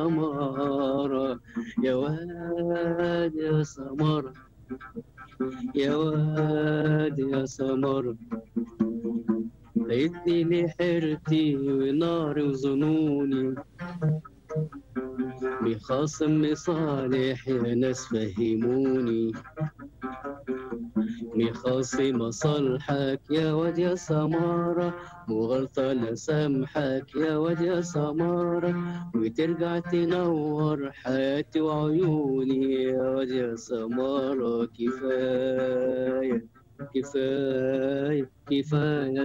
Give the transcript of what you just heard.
سمارة يا واد يا سمارة يا واد يا سمارة لقيتني لحيرتي وناري وظنوني بخاصم مصالح يا ناس فهموني بخاصم مصالحك يا واد يا سمارة مغلطة لا سامحك يا واد يا سمارة وترجع تنور حياتي وعيوني يا واد يا سمارة كفاية كفاية كفاية